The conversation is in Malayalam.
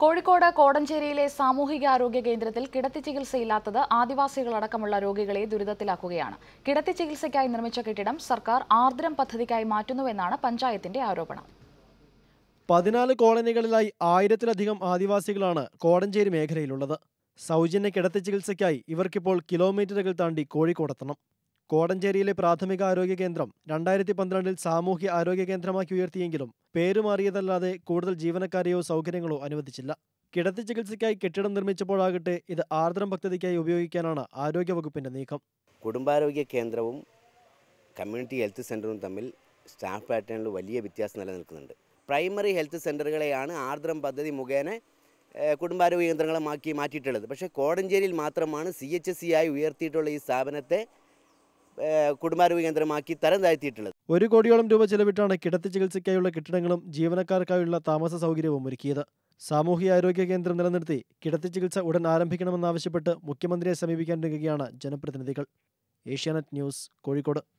കോഴിക്കോട് കോടഞ്ചേരിയിലെ സാമൂഹികാരോഗ്യ കേന്ദ്രത്തിൽ കിടത്തി ചികിത്സയില്ലാത്തത് ആദിവാസികളടക്കമുള്ള രോഗികളെ ദുരിതത്തിലാക്കുകയാണ് കിടത്തി ചികിത്സയ്ക്കായി നിർമ്മിച്ച കെട്ടിടം സർക്കാർ ആർദ്രം പദ്ധതിക്കായി മാറ്റുന്നുവെന്നാണ് പഞ്ചായത്തിന്റെ ആരോപണം പതിനാല് കോളനികളിലായി ആയിരത്തിലധികം ആദിവാസികളാണ് കോടഞ്ചേരി മേഖലയിലുള്ളത് സൗജന്യ കിടത്തി ചികിത്സയ്ക്കായി ഇവർക്കിപ്പോൾ കിലോമീറ്ററുകൾ താണ്ടി കോഴിക്കോടെത്തണം കോടഞ്ചേരിയിലെ പ്രാഥമിക ആരോഗ്യ കേന്ദ്രം രണ്ടായിരത്തി പന്ത്രണ്ടിൽ സാമൂഹ്യ ആരോഗ്യ കേന്ദ്രമാക്കി ഉയർത്തിയെങ്കിലും പേരുമാറിയതല്ലാതെ കൂടുതൽ ജീവനക്കാരെയോ സൗകര്യങ്ങളോ അനുവദിച്ചില്ല കിടത്തി ചികിത്സയ്ക്കായി കെട്ടിടം നിർമ്മിച്ചപ്പോഴാകട്ടെ ഇത് ആർദ്രം പദ്ധതിക്കായി ഉപയോഗിക്കാനാണ് ആരോഗ്യവകുപ്പിന്റെ നീക്കം കുടുംബാരോഗ്യ കേന്ദ്രവും കമ്മ്യൂണിറ്റി ഹെൽത്ത് സെൻ്ററും തമ്മിൽ സ്റ്റാഫ് പാറ്റേണിൽ വലിയ വ്യത്യാസം നിലനിൽക്കുന്നുണ്ട് പ്രൈമറി ഹെൽത്ത് സെൻ്ററുകളെയാണ് ആർദ്രം പദ്ധതി മുഖേന ഏഹ്, കുടുംബാരോഗ്യ കേന്ദ്രങ്ങളുമാക്കി മാറ്റിയിട്ടുള്ളത് പക്ഷേ കോടഞ്ചേരിയിൽ മാത്രമാണ് സി എച്ച് എസ് സി ആയി ഉയർത്തിയിട്ടുള്ള ഈ സ്ഥാപനത്തെ ഏഹ്, കുടുംബാരോഗ്യ കേന്ദ്രമാക്കി തരം താഴ്ത്തിയിട്ടുള്ളത് ഒരു കോടിയോളം രൂപ ചെലവിട്ടാണ് കിടത്തി ചികിത്സയ്ക്കായുള്ള കെട്ടിടങ്ങളും ജീവനക്കാർക്കായുള്ള താമസ സൗകര്യവും ഒരുക്കിയത് സാമൂഹ്യാരോഗ്യ കേന്ദ്രം നിലനിർത്തി കിടത്തി ചികിത്സ ഉടൻ ആരംഭിക്കണമെന്നാവശ്യപ്പെട്ട് മുഖ്യമന്ത്രിയെ സമീപിക്കാനിരിക്കുകയാണ് ജനപ്രതിനിധികൾ ഏഷ്യാനെറ്റ് ന്യൂസ് കോഴിക്കോട്